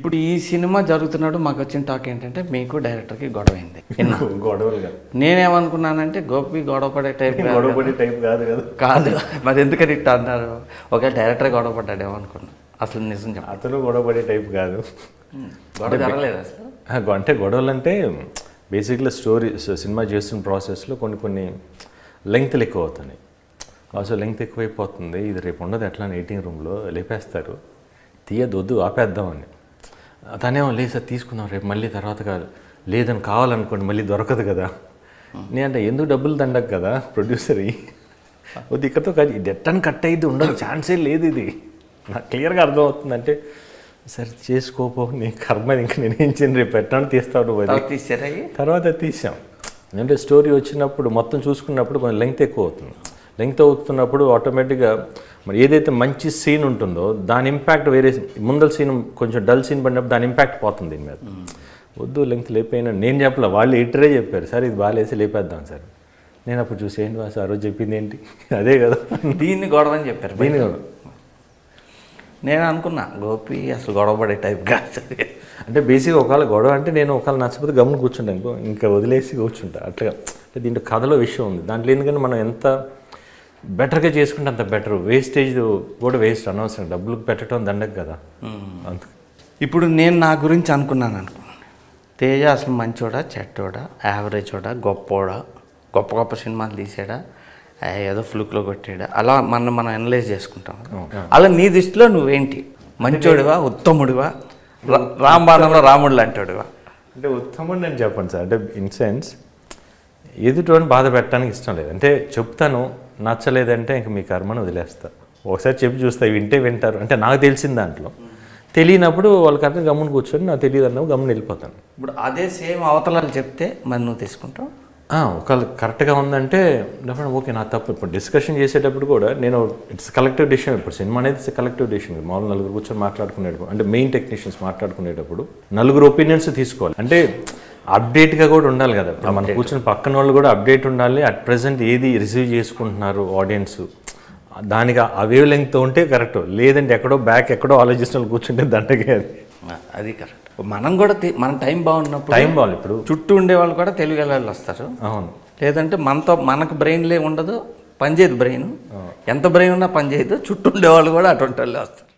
ఇప్పుడు ఈ సినిమా జరుగుతున్నప్పుడు మాకు వచ్చిన టాక్ ఏంటంటే మీకు డైరెక్టర్కి గొడవ అయింది విన్నా. గొడవలు కాదు నేనేమనుకున్నానంటే గోపి గొడవ పడే టైప్ కాదు గొడవ కదా. పడే టైప్ కాదు కదా కాదు మరి ఎందుకని ఇట్లా అన్నారు ఒక డైరెక్టర్ గొడవ పడ్డాడేమో అనుకున్నా అసలు నిజం చెప్ప అతను గొడవ పడే టైప్ కాదు గొడవ జరగలేదు అసలు ఆ, గొ- అంటే గొడవలు అంటే బేసిక్గా స్టోరీ సినిమా చేస్తున్న ప్రాసెస్లో కొన్ని కొన్ని లెంగ్త్లు ఎక్కువ అవుతున్నాయి అసలు లెంగ్త్ ఎక్కువైపోతుంది ఇది రేపు ఉండదు ఎట్లా ఎయిటింగ్ రూమ్లో లేపేస్తారు తీయద్దు వద్దు ఆపేద్దామని తనేమో లేదు సార్ తీసుకుందాం రేపు మళ్ళీ తర్వాత కాదు లేదని కావాలనుకోండి మళ్ళీ దొరకదు కదా నేనంటే ఎందుకు డబ్బులు దండకు కదా ప్రొడ్యూసర్ వద్దు ఇక్కడతో కాదు ఇది ఎట్టని కట్ అయ్యింది ఉండదు ఛాన్సే లేదు ఇది నాకు క్లియర్గా అర్థమవుతుందంటే సరే చేసుకోపో నీ కర్మ ఇంకా నేను ఏం చేయను రేపు పెట్టాను తీస్తావు నువ్వు అది తర్వాత తీసారా ఇవి? తర్వాత తీసాం అంటే స్టోరీ వచ్చినప్పుడు మొత్తం చూసుకున్నప్పుడు కొంచెం లెంగ్త్ ఎక్కువ అవుతుంది లెంగ్త్ అవుతున్నప్పుడు ఆటోమేటిక్గా మరి ఏదైతే మంచి సీన్ ఉంటుందో దాని ఇంపాక్ట్ వేరే ముందల సీన్ కొంచెం డల్ సీన్ పడినప్పుడు దాని ఇంపాక్ట్ పోతుంది దీని మీద వద్దు లెంగ్త్ లేకపోయినా నేను చెప్పలే వాళ్ళు ఎయిటరే చెప్పారు సార్ ఇది బాగాలేసి లేపేద్దాం సార్ నేను అప్పుడు చూసి ఏంటి వాసు ఆ రోజు చెప్పింది ఏంటి అదే కదా దీన్ని గొడవ అని చెప్పారు దీని నేను అనుకున్నా గోపి అసలు గొడవ పడే టైప్ కాదు అంటే బేసిక్గా ఒకవేళ గొడవ అంటే నేను ఒకవేళ నచ్చకపోతే గమని కూర్చుంటాను ఇంకో ఇంకా వదిలేసి కూర్చుంటా అట్లా అంటే దీంట్లో కథలో విషయం ఉంది దాంట్లో ఎందుకంటే మనం ఎంత బెటర్గా చేసుకుంటే అంత బెటర్ వేస్టేజ్ కూడా వేస్ట్ అనవసరం డబ్బులు పెట్టడం దండకు కదా అందుకు ఇప్పుడు నేను నా గురించి అనుకున్నాను అనుకోండి తేజ అసలు మంచోడా చెట్టోడా యావరేజోడా గొప్పోడా గొప్ప గొప్ప సినిమాలు తీసాడా ఆ, ఏదో ఫ్లూక్లో కొట్టాడా అలా మనం మనం అనలైజ్ చేసుకుంటాం అలా నీ దృష్టిలో నువ్వేంటి మంచోడివా ఉత్తముడివా రా- రాంబాణంలో రాముడు లాంటోడివా అంటే ఉత్తమం నేను చెప్పండి సార్ అంటే ఇన్ సెన్స్ ఎదుటివాడిని బాధ పెట్టడానికి ఇష్టం లేదు అంటే చెప్తాను నచ్చలేదంటే ఇంక మీ కర్మను వదిలేస్తా ఒకసారి చెప్పి చూస్తా వింటే వింటారు అంటే నాకు తెలిసిన దాంట్లో తెలియనప్పుడు వాళ్ళకి అర్థం గమ్మున కూర్చొని నాకు తెలియదు అన్నప్పుడు గమ్మున వెళ్ళిపోతాను ఇప్పుడు అదే సేమ్ అవతలాలు చెప్తే మరి నువ్వు తీసుకుంటావు ఆ, ఒకవేళ కరెక్ట్గా ఉందంటే డెఫినెట్ ఓకే నా తప్పు ఇప్పుడు డిస్కషన్ చేసేటప్పుడు కూడా నేను ఇట్స్ కలెక్టివ్ డిసిషన్ ఇప్పుడు సినిమా అనేది కలెక్టివ్ డిసిషన్ మామూలు నలుగురు కూర్చొని మాట్లాడుకునేటప్పుడు అంటే మెయిన్ టెక్నీషియన్స్ మాట్లాడుకునేటప్పుడు నలుగురు ఒపీనియన్స్ తీసుకోవాలి అంటే అప్డేట్గా కూడా ఉండాలి కదా ఇప్పుడు మనం కూర్చొని పక్కన వాళ్ళు కూడా అప్డేట్ ఉండాలి అట్ ప్రజెంట్ ఏది రిసీవ్ చేసుకుంటున్నారు ఆడియన్స్ దానికి ఆ వేవ్ లెంగ్త్ ఉంటే కరెక్ట్ లేదంటే ఎక్కడో బ్యాక్ ఎక్కడో ఆలోచిస్తున్న వాళ్ళు కూర్చుంటే దండగే అది ఆ, అది కరెక్ట్ మనం కూడా తి- మన టైం బాగున్నప్పుడు టైం బాగాలి ఇప్పుడు చుట్టూ ఉండే వాళ్ళు కూడా తెలుగు వాళ్ళు వస్తారు అవును లేదంటే మనతో మనకు బ్రెయిన్లే ఉండదు పనిచేయదు బ్రెయిన్ ఎంత బ్రెయిన్ ఉన్నా పనిచేయదు చుట్టూ ఉండేవాళ్ళు కూడా అటువంటి వాళ్ళు వస్తారు